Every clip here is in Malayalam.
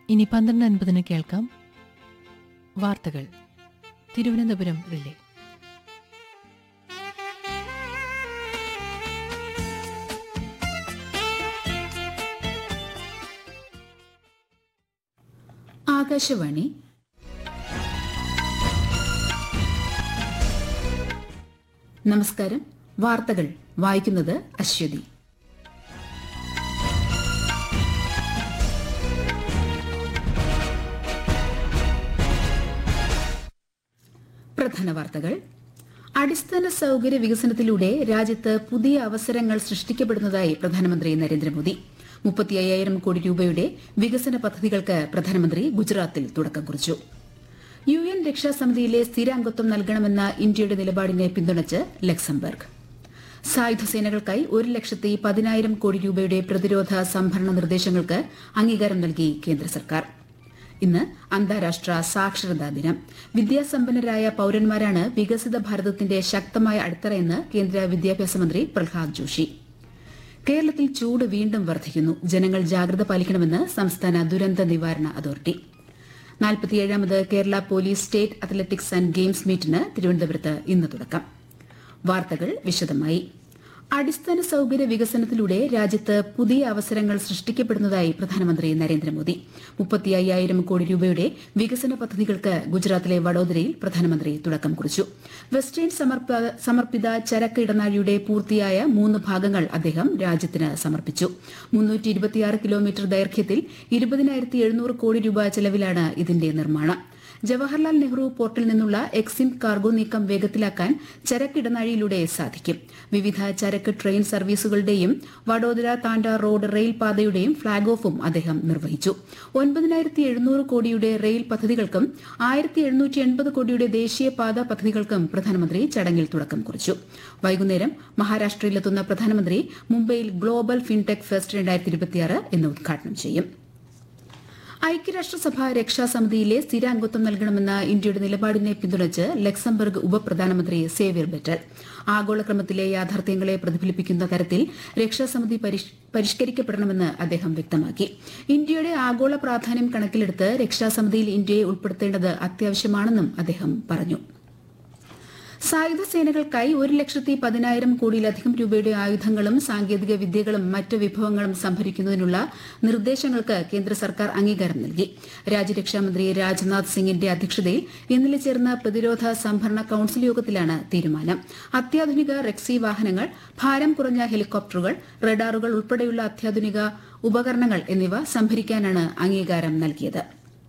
ഇനി പന്ത്രണ്ട് അൻപതിന് കേൾക്കാം വാർത്തകൾ തിരുവനന്തപുരം റിലേ ആകാശവാണി നമസ്കാരം വാർത്തകൾ വായിക്കുന്നത് അശ്വതി പ്രധാന വാർത്തകൾ അടിസ്ഥാന സൌകര്യ വികസനത്തിലൂടെ രാജ്യത്ത് പുതിയ അവസരങ്ങൾ സൃഷ്ടിക്കപ്പെടുന്നതായി പ്രധാനമന്ത്രി നരേന്ദ്രമോദി മുപ്പത്തി അയ്യായിരം കോടി രൂപയുടെ വികസന പദ്ധതികൾക്ക് പ്രധാനമന്ത്രി ഗുജറാത്തിൽ തുടക്കം കുറിച്ചു യു എൻ രക്ഷാസമിതിയിലെ സ്ഥിരാംഗത്വം നൽകണമെന്ന ഇന്ത്യയുടെ നിലപാടിനെ പിന്തുണച്ച് ലക്സംബർഗ് സായുധ സേനകൾക്കായി ഒരു ലക്ഷത്തി പതിനായിരം കോടി രൂപയുടെ പ്രതിരോധ സംഭരണ നിർദ്ദേശങ്ങൾക്ക് അംഗീകാരം നൽകി കേന്ദ്ര സർക്കാർ ഇന്ന് അന്താരാഷ്ട്ര സാക്ഷരതാ ദിനം വിദ്യാസമ്പന്നരായ പൌരന്മാരാണ് വികസിത ഭാരതത്തിന്റെ ശക്തമായ അടിത്തറയെന്ന് കേന്ദ്ര വിദ്യാഭ്യാസ മന്ത്രി പ്രഹ്ലാദ് ജോഷി കേരളത്തിൽ ചൂട് വീണ്ടും വർദ്ധിക്കുന്നു ജനങ്ങൾ ജാഗ്രത പാലിക്കണമെന്ന് സംസ്ഥാന ദുരന്ത നിവാരണ അതോറിറ്റി നാൽപ്പത്തിയേഴാമത് Kerala police state athletics and games മീറ്റിന് തിരുവനന്തപുരത്ത് ഇന്ന് തുടക്കം വാർത്തകൾ വിശദമായി അടിസ്ഥാന സൌകര്യ വികസനത്തിലൂടെ രാജ്യത്ത് പുതിയ അവസരങ്ങൾ സൃഷ്ടിക്കപ്പെടുന്നതായി പ്രധാനമന്ത്രി നരേന്ദ്രമോദി മുപ്പത്തി അയ്യായിരം കോടി രൂപയുടെ വികസന പദ്ധതികൾക്ക് ഗുജറാത്തിലെ വഡോദരയിൽ പ്രധാനമന്ത്രി തുടക്കം കുറിച്ചു വെസ്റ്റേൺ സമർപ്പ- സമർപ്പിത ചരക്ക് ഇടനാഴിയുടെ പൂർത്തിയായ മൂന്ന് ഭാഗങ്ങൾ അദ്ദേഹം രാജ്യത്തിന് സമർപ്പിച്ചു മുന്നൂറ്റി ഇരുപത്തിയാറ് കിലോമീറ്റർ ദൈർഘ്യത്തിൽ ഇരുപതിനായിരത്തി എഴുന്നൂറ് കോടി രൂപ ചെലവിലാണ് ഇതിന്റെ നിർമ്മാണം ജവഹർലാൽ നെഹ്റു പോർട്ടിൽ നിന്നുള്ള എക്സിം കാർഗോ നീക്കം വേഗത്തിലാക്കാൻ ചരക്ക് ഇടനാഴിയിലൂടെ സാധിക്കും വിവിധ ചരക്ക് ട്രെയിൻ സർവീസുകളുടെയും വഡോദര താണ്ട റോഡ് റെയിൽ പാതയുടെയും ഫ്ളാഗ് ഓഫും അദ്ദേഹം നിർവഹിച്ചു ഒൻപതിനായിരത്തി എഴുന്നൂറ് കോടിയുടെ റെയിൽ പദ്ധതികൾക്കും ആയിരത്തി എഴുന്നൂറ്റി എൺപത് കോടിയുടെ ദേശീയപാത പദ്ധതികൾക്കും പ്രധാനമന്ത്രി ചടങ്ങിൽ തുടക്കം കുറിച്ചു വൈകുന്നേരം മഹാരാഷ്ട്രയിലെത്തുന്ന പ്രധാനമന്ത്രി മുംബൈയിൽ ഗ്ലോബൽ ഫിൻടെക് ഫെസ്റ്റ് രണ്ടായിരത്തി ഇരുപത്തിയാറ് എന്ന് ഉദ്ഘാടനം ചെയ്യും ഐക്യരാഷ്ട്രസഭ രക്ഷാസമിതിയിലെ സ്ഥിരാംഗത്വം നൽകണമെന്ന ഇന്ത്യയുടെ നിലപാടിനെ പിന്തുണച്ച് ലക്സംബർഗ് ഉപപ്രധാനമന്ത്രി സേവ്യർ ബെറ്റൽ ആഗോളക്രമത്തിലെ യാഥാർത്ഥ്യങ്ങളെ പ്രതിഫലിപ്പിക്കുന്ന തരത്തിൽ രക്ഷാസമിതി പരിഷ്- പരിഷ്കരിക്കപ്പെടണമെന്ന് അദ്ദേഹം വ്യക്തമാക്കി ഇന്ത്യയുടെ ആഗോള പ്രാധാന്യം കണക്കിലെടുത്ത് രക്ഷാസമിതിയിൽ ഇന്ത്യയെ ഉൾപ്പെടുത്തേണ്ടത് അത്യാവശ്യമാണെന്നും അദ്ദേഹം പറഞ്ഞു സായുധ സേനകൾക്കായി ഒരു ലക്ഷത്തി പതിനായിരം കോടിയിലധികം രൂപയുടെ ആയുധങ്ങളും സാങ്കേതിക വിദ്യകളും മറ്റ് വിഭവങ്ങളും സംഭരിക്കുന്നതിനുള്ള നിർദ്ദേശങ്ങൾക്ക് കേന്ദ്ര സർക്കാർ അംഗീകാരം നൽകി രാജ്യരക്ഷാമന്ത്രി രാജ്നാഥ് സിംഗിന്റെ അധ്യക്ഷതയിൽ ഇന്നലെ ചേർന്ന പ്രതിരോധ സംഭരണ കൌൺസിൽ യോഗത്തിലാണ് തീരുമാനം അത്യാധുനിക റെക്സി വാഹനങ്ങൾ ഭാരം കുറഞ്ഞ ഹെലികോപ്റ്ററുകൾ റഡാറുകൾ ഉൾപ്പെടെയുള്ള അത്യാധുനിക ഉപകരണങ്ങൾ എന്നിവ സംഭരിക്കാനാണ് അംഗീകാരം നൽകിയത്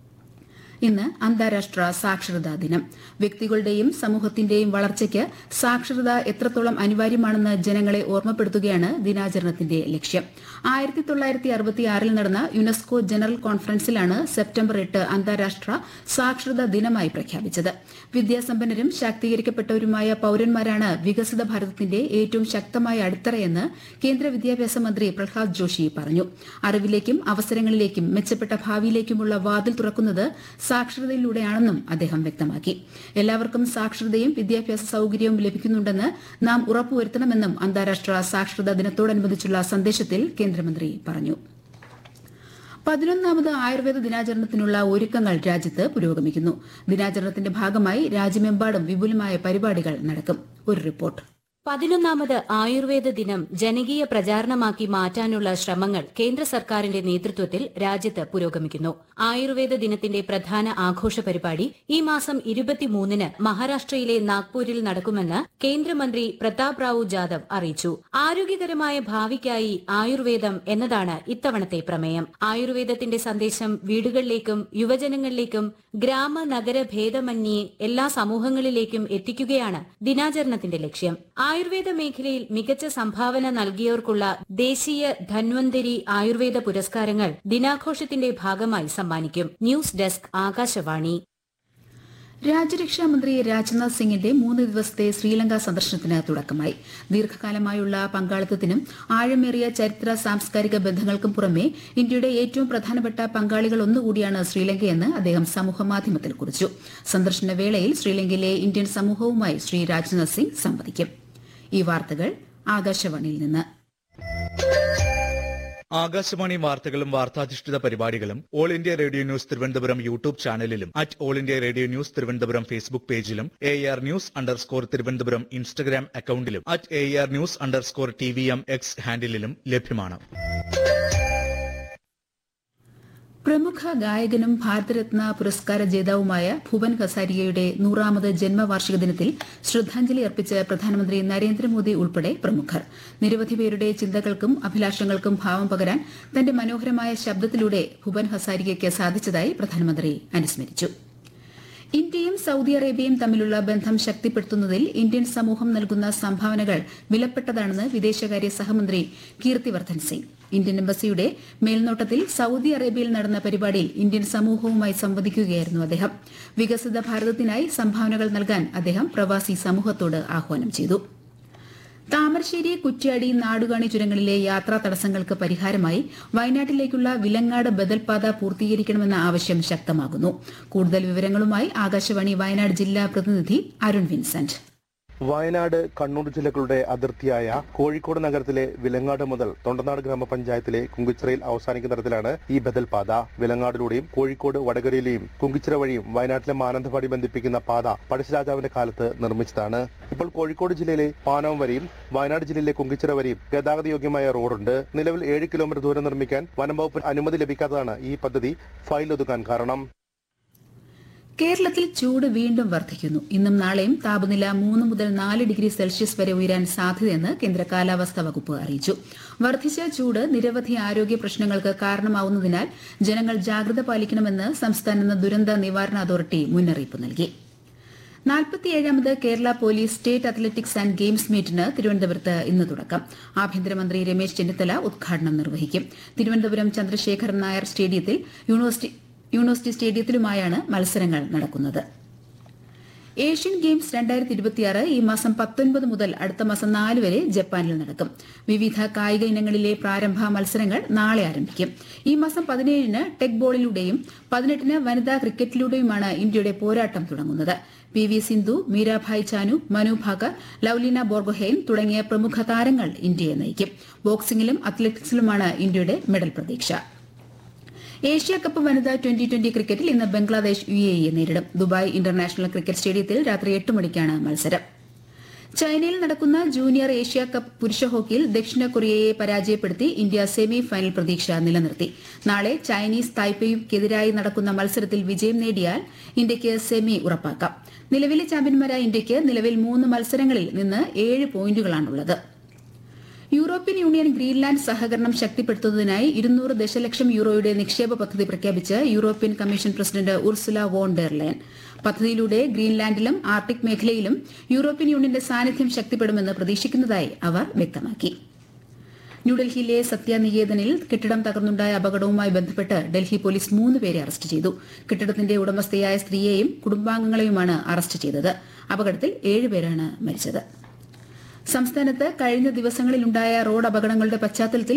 ഇന്ന് അന്താരാഷ്ട്ര സാക്ഷരതാ ദിനം വ്യക്തികളുടെയും സമൂഹത്തിന്റെയും വളർച്ചയ്ക്ക് സാക്ഷരത എത്രത്തോളം അനിവാര്യമാണെന്ന് ജനങ്ങളെ ഓർമ്മപ്പെടുത്തുകയാണ് ദിനാചരണത്തിന്റെ ലക്ഷ്യം ആയിരത്തി തൊള്ളായിരത്തി അറുപത്തിയാറിൽ നടന്ന യുനെസ്കോ ജനറൽ കോൺഫറൻസിലാണ് സെപ്റ്റംബർ എട്ട് അന്താരാഷ്ട്ര സാക്ഷരതാ ദിനമായി പ്രഖ്യാപിച്ചത് വിദ്യാസമ്പന്നരും ശാക്തീകരിക്കപ്പെട്ടവരുമായ പൌരന്മാരാണ് വികസിത ഭാരതത്തിന്റെ ഏറ്റവും ശക്തമായ അടിത്തറയെന്ന് കേന്ദ്ര വിദ്യാഭ്യാസ മന്ത്രി പ്രഹ്ലാദ് ജോഷി പറഞ്ഞു അറിവിലേക്കും അവസരങ്ങളിലേക്കും മെച്ചപ്പെട്ട ഭാവിയിലേക്കുമുള്ള വാതിൽ തുറക്കുന്നത് സാക്ഷരതയിലൂടെയാണെന്നും അദ്ദേഹം വ്യക്തമാക്കി എല്ലാവർക്കും സാക്ഷരതയും വിദ്യാഭ്യാസ സൌകര്യവും ലഭിക്കുന്നുണ്ടെന്ന് നാം ഉറപ്പുവരുത്തണമെന്നും അന്താരാഷ്ട്ര സാക്ഷരതാ ദിനത്തോടനുബന്ധിച്ചുള്ള സന്ദേശത്തിൽ കേന്ദ്രമന്ത്രി പറഞ്ഞു പതിനൊന്നാമത് ആയുർവേദ ദിനാചരണത്തിനുള്ള ഒരുക്കങ്ങൾ രാജ്യത്ത് പുരോഗമിക്കുന്നു ദിനാചരണത്തിന്റെ ഭാഗമായി രാജ്യമെമ്പാടും വിപുലമായ പരിപാടികൾ നടക്കും ഒരു റിപ്പോർട്ട് പതിനൊന്നാമത് ആയുർവേദ ദിനം ജനകീയ പ്രചാരണമാക്കി മാറ്റാനുള്ള ശ്രമങ്ങൾ കേന്ദ്ര സർക്കാരിന്റെ നേതൃത്വത്തിൽ രാജ്യത്ത് പുരോഗമിക്കുന്നു ആയുർവേദ ദിനത്തിന്റെ പ്രധാന ആഘോഷ പരിപാടി ഈ മാസം ഇരുപത്തിമൂന്നിന് മഹാരാഷ്ട്രയിലെ നാഗ്പൂരിൽ നടക്കുമെന്ന് കേന്ദ്രമന്ത്രി പ്രതാപ് റാവു ജാദവ് അറിയിച്ചു ആരോഗ്യകരമായ ഭാവിക്കായി ആയുർവേദം എന്നതാണ് ഇത്തവണത്തെ പ്രമേയം ആയുർവേദത്തിന്റെ സന്ദേശം വീടുകളിലേക്കും യുവജനങ്ങളിലേക്കും ഗ്രാമ നഗര ഭേദമന്യേ എല്ലാ സമൂഹങ്ങളിലേക്കും എത്തിക്കുകയാണ് ദിനാചരണത്തിന്റെ ലക്ഷ്യം ആയുർവേദ മേഖലയിൽ മികച്ച സംഭാവന നൽകിയവർക്കുള്ള ദേശീയ ധന്വന്തരി ആയുർവേദ പുരസ്കാരങ്ങൾ ദിനാഘോഷത്തിന്റെ ഭാഗമായി സമ്മാനിക്കും ന്യൂസ് ഡെസ്ക് ആകാശവാണി രാജ്യരക്ഷാമന്ത്രി രാജ്നാഥ് സിംഗിന്റെ മൂന്ന് ദിവസത്തെ ശ്രീലങ്ക സന്ദർശനത്തിന് തുടക്കമായി ദീർഘകാലമായുള്ള പങ്കാളിത്തത്തിനും ആഴമേറിയ ചരിത്ര സാംസ്കാരിക ബന്ധങ്ങൾക്കും പുറമെ ഇന്ത്യയുടെ ഏറ്റവും പ്രധാനപ്പെട്ട പങ്കാളികൾ ഒന്നുകൂടിയാണ് ശ്രീലങ്കയെന്ന് അദ്ദേഹം സമൂഹമാധ്യമത്തിൽ കുറിച്ചു സന്ദർശന വേളയിൽ ശ്രീലങ്കയിലെ ഇന്ത്യൻ സമൂഹവുമായി ശ്രീ രാജ്നാഥ് സിംഗ് സംവദിക്കും ഈ വാർത്തകൾ ആകാശവാണിയിൽ നിന്ന് ആകാശവാണി വാർത്തകളും വാർത്താധിഷ്ഠിത പരിപാടികളും all India radio news Thiruvananthapuram YouTube ചാനലിലും at all India radio news Thiruvananthapuram Facebook പേജിലും A R news underscore Thiruvananthapuram Instagram അക്കൌണ്ടിലും at A R news underscore T V M X ഹാൻഡിലും ലഭ്യമാണ് പ്രമുഖ ഗായകനും ഭാരതരത്ന പുരസ്കാര ജേതാവുമായ ഭുവൻ ഹസാരികയുടെ നൂറാമത് ജന്മവാർഷിക ദിനത്തിൽ ശ്രദ്ധാഞ്ജലി അർപ്പിച്ച് പ്രധാനമന്ത്രി നരേന്ദ്രമോദി ഉൾപ്പെടെ പ്രമുഖർ നിരവധി പേരുടെ ചിന്തകൾക്കും അഭിലാഷങ്ങൾക്കും ഭാവം പകരാൻ തന്റെ മനോഹരമായ ശബ്ദത്തിലൂടെ ഭുവൻ ഹസാരികയ്ക്ക് സാധിച്ചതായി പ്രധാനമന്ത്രി അനുസ്മരിച്ചു ഇന്ത്യയും സൌദി അറേബ്യയും തമ്മിലുള്ള ബന്ധം ശക്തിപ്പെടുത്തുന്നതിൽ ഇന്ത്യൻ സമൂഹം നൽകുന്ന സംഭാവനകൾ വിലപ്പെട്ടതാണെന്ന് വിദേശകാര്യ സഹമന്ത്രി കീർത്തിവർദ്ധൻ സിംഗ് ഇന്ത്യൻ എംബസിയുടെ മേൽനോട്ടത്തിൽ സൌദി അറേബ്യയിൽ നടന്ന പരിപാടിയിൽ ഇന്ത്യൻ സമൂഹവുമായി സംവദിക്കുകയായിരുന്നു അദ്ദേഹം വികസിത ഭാരതത്തിനായി സംഭാവനകൾ നൽകാൻ അദ്ദേഹം പ്രവാസി സമൂഹത്തോട് ആഹ്വാനം ചെയ്തു താമരശ്ശേരി കുറ്റ്യാടി നാടുകാണി ചുരങ്ങളിലെ യാത്രാ തടസ്സങ്ങൾക്ക് പരിഹാരമായി വയനാട്ടിലേക്കുള്ള വിലങ്ങാട് ബദൽപാത പൂർത്തീകരിക്കണമെന്ന ആവശ്യം ശക്തമാകുന്നു കൂടുതൽ വിവരങ്ങളുമായി ആകാശവാണി വയനാട് ജില്ലാ പ്രതിനിധി അരുൺ വിൻസെന്റ് വയനാട് കണ്ണൂർ ജില്ലകളുടെ അതിർത്തിയായ കോഴിക്കോട് നഗരത്തിലെ വിലങ്ങാട് മുതൽ തൊണ്ടനാട് ഗ്രാമപഞ്ചായത്തിലെ കുങ്കിച്ചിറയിൽ അവസാനിക്കുന്ന തരത്തിലാണ് ഈ ബദൽ പാത വിലങ്ങാടിലൂടെയും കോഴിക്കോട് വടകരയിലെയും കുങ്കിച്ചിറ വഴിയും വയനാട്ടിലെ മാനന്തവാടി ബന്ധിപ്പിക്കുന്ന പാത പഴശ്ശിരാജാവിന്റെ കാലത്ത് നിർമ്മിച്ചതാണ് ഇപ്പോൾ കോഴിക്കോട് ജില്ലയിലെ പാനവം വരെയും വയനാട് ജില്ലയിലെ കുങ്കിച്ചിറ വരെയും ഗതാഗതയോഗ്യമായ റോഡുണ്ട് നിലവിൽ ഏഴ് കിലോമീറ്റർ ദൂരം നിർമ്മിക്കാൻ വനംവകുപ്പ് അനുമതി ലഭിക്കാത്തതാണ് ഈ പദ്ധതി ഫയൽ ഒതുക്കാൻ കാരണം കേരളത്തിൽ ചൂട് വീണ്ടും വർദ്ധിക്കുന്നു ഇന്നും നാളെയും താപനില മൂന്ന് മുതൽ നാല് ഡിഗ്രി സെൽഷ്യസ് വരെ ഉയരാൻ സാധ്യതയെന്ന് കേന്ദ്ര കാലാവസ്ഥാ വകുപ്പ് അറിയിച്ചു വർദ്ധിച്ച ചൂട് നിരവധി ആരോഗ്യ പ്രശ്നങ്ങൾക്ക് കാരണമാവുന്നതിനാൽ ജനങ്ങൾ ജാഗ്രത പാലിക്കണമെന്ന് സംസ്ഥാന ദുരന്ത നിവാരണ അതോറിറ്റി മുന്നറിയിപ്പ് നൽകി നാൽപ്പത്തിയേഴാമത് Kerala police state athletics and games മീറ്റിന് തിരുവനന്തപുരത്ത് ഇന്ന് തുടക്കം ആഭ്യന്തരമന്ത്രി രമേശ് ചെന്നിത്തല ഉദ്ഘാടനം നിർവഹിക്കും തിരുവനന്തപുരം ചന്ദ്രശേഖരൻ നായർ സ്റ്റേഡിയത്തിൽ യൂണിവേഴ്സിറ്റി യൂണിവേഴ്സിറ്റി സ്റ്റേഡിയത്തിലുമായാണ് മത്സരങ്ങൾ നടക്കുന്നത് ഏഷ്യൻ ഗെയിംസ് രണ്ടായിരത്തി ഇരുപത്തിയാറ് ഈ മാസം പത്തൊൻപത് മുതൽ അടുത്ത മാസം നാല് വരെ ജപ്പാനിൽ നടക്കും വിവിധ കായിക ഇനങ്ങളിലെ പ്രാരംഭ മത്സരങ്ങൾ നാളെ ആരംഭിക്കും ഈ മാസം പതിനേഴിന് ടെക് ബോളിലൂടെയും പതിനെട്ടിന് വനിതാ ക്രിക്കറ്റിലൂടെയുമാണ് ഇന്ത്യയുടെ പോരാട്ടം തുടങ്ങുന്നത് പി വി സിന്ധു മീരാഭായ് ചാനു മനു ഭാക്കർ ലൌലിന ബോർഗോഹെയ്ൻ തുടങ്ങിയ പ്രമുഖ താരങ്ങൾ ഇന്ത്യയെ നയിക്കും ബോക്സിംഗിലും അത്ലറ്റിക്സിലുമാണ് ഇന്ത്യയുടെ മെഡൽ പ്രതീക്ഷ ഏഷ്യ കപ്പ് വനിതാ ട്വന്റി ട്വന്റി ക്രിക്കറ്റിൽ ഇന്ന് ബംഗ്ലാദേശ് യു എ ഇയെ നേരിടും ദുബായ് ഇന്റർനാഷണൽ ക്രിക്കറ്റ് സ്റ്റേഡിയത്തിൽ രാത്രി എട്ട് മണിക്കാണ് മത്സരം ചൈനയിൽ നടക്കുന്ന ജൂനിയർ ഏഷ്യ കപ്പ് പുരുഷ ഹോക്കിയിൽ ദക്ഷിണ കൊറിയയെ പരാജയപ്പെടുത്തി ഇന്ത്യ സെമി ഫൈനൽ പ്രതീക്ഷ നിലനിർത്തി നാളെ ചൈനീസ് തായ്പേയ്ക്കെതിരായി നടക്കുന്ന മത്സരത്തിൽ വിജയം നേടിയാൽ ഇന്ത്യയ്ക്ക് സെമി ഉറപ്പാക്കാം നിലവിലെ ചാമ്പ്യന്മാരായ ഇന്ത്യയ്ക്ക് നിലവിൽ മൂന്ന് മത്സരങ്ങളിൽ നിന്ന് ഏഴ് പോയിന്റുകളാണുള്ളത് യൂറോപ്യൻ യൂണിയൻ ഗ്രീൻലാൻഡ് സഹകരണം ശക്തിപ്പെടുത്തുന്നതിനായി ഇരുന്നൂറ് ദശലക്ഷം യൂറോയുടെ നിക്ഷേപ പദ്ധതി പ്രഖ്യാപിച്ച് European commission president Ursula von der Leyen പദ്ധതിയിലൂടെ ഗ്രീൻലാൻഡിലും ആർട്ടിക് മേഖലയിലും യൂറോപ്യൻ യൂണിയന്റെ സാന്നിധ്യം ശക്തിപ്പെടുമെന്ന് പ്രതീക്ഷിക്കുന്നതായി അവർ വ്യക്തമാക്കി ന്യൂഡൽഹിയിലെ സത്യാനികേതനിൽ കെട്ടിടം തകർന്നുണ്ടായ അപകടവുമായി ബന്ധപ്പെട്ട് ഡൽഹി പോലീസ് മൂന്ന് പേരെ അറസ്റ്റ് ചെയ്തു കെട്ടിടത്തിന്റെ ഉടമസ്ഥയായ സ്ത്രീയെയും കുടുംബാംഗങ്ങളെയുമാണ് അറസ്റ്റ് ചെയ്തത് അപകടത്തിൽ ഏഴുപേരാണ് മരിച്ചത് സംസ്ഥാനത്ത് കഴിഞ്ഞ ദിവസങ്ങളിലുണ്ടായ റോഡ് അപകടങ്ങളുടെ പശ്ചാത്തലത്തിൽ